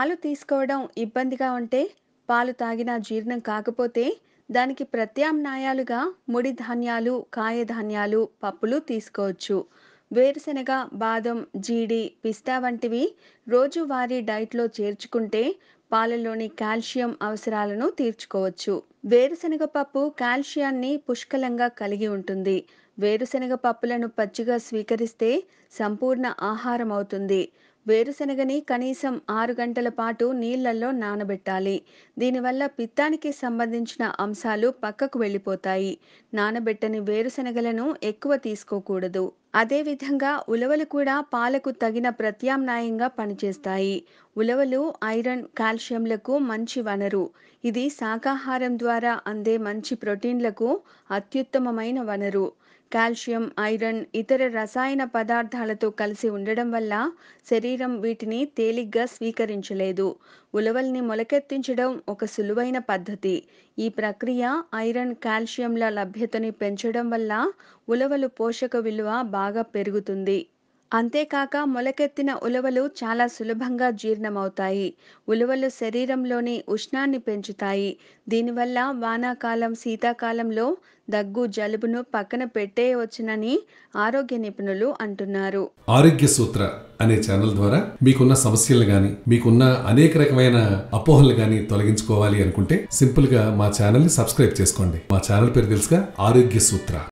పాలు తీసుకోవడం ఇబ్బందిగా ఉంటే, పాలు తాగినా జీర్ణం కాకపోతే, దానికి ప్రత్యామ్నాయాలుగా ముడి ధాన్యాలు, కాయధాన్యాలు, పప్పులు తీసుకోవచ్చు. వేరుశెనగ, బాదం, జీడి, పిస్తా వంటివి రోజువారీ డైట్‌లో చేర్చుకుంటే పాలలోని కాల్షియం అవసరాలను తీర్చుకోవచ్చు. వేరుశెనగ పప్పు కాల్షియాన్ని పుష్కలంగా కలిగి ఉంటుంది. వేరుశెనగ పప్పులను పచ్చిగా స్వీకరిస్తే సంపూర్ణ ఆహారమవుతుంది. వేరుశెనగని కనీసం 6 గంటల పాటు నీళ్లల్లో నానబెట్టాలి. దీనివల్ల పిత్తానికి సంబంధించిన అంశాలు పక్కకు వెళ్ళిపోతాయి. నానబెట్టని వేరుశెనగలను ఎక్కువ తీసుకోకూడదు. అదేవిధంగా ఉలవలు కూడా పాలకు తగిన ప్రత్యామ్నాయంగా పనిచేస్తాయి. ఉలవలు ఐరన్, కాల్షియంలకు మంచి వనరు. ఇది శాకాహారం ద్వారా అందే మంచి ప్రోటీన్లకు అత్యుత్తమమైన వనరు. కాల్షియం, ఐరన్ ఇతర రసాయన పదార్థాలతో కలిసి ఉండడం వల్ల శరీరం వీటిని తేలిగ్గా స్వీకరించలేదు. ఉలవల్ని మొలకెత్తించడం ఒక సులువైన పద్ధతి. ఈ ప్రక్రియ ఐరన్, కాల్షియంల లభ్యతని పెంచడం వల్ల ఉలవలు పోషక విలువ బాగా పెరుగుతుంది. అంతేకాక మొలకెత్తిన ఉలవలు చాలా సులభంగా జీర్ణమవుతాయి. ఉలవలు శరీరంలోని ఉష్ణాన్ని పెంచుతాయి. దీనివల్ల వానాకాలం, శీతాకాలంలో దగ్గు, జలుబును పక్కన పెట్టేయవచ్చునని ఆరోగ్య నిపుణులు అంటున్నారు. ఆరోగ్య సూత్ర అనే ఛానల్ ద్వారా మీకున్న సమస్యలు గాని మీకున్న అనేక రకమైన అపోహలు గాని తొలగించుకోవాలి అనుకుంటే సింపుల్ గా మా ఛానల్ ని సబ్స్క్రైబ్ చేసుకోండి మా ఛానల్ పేరు తెలుసుగా ఆరోగ్య సూత్ర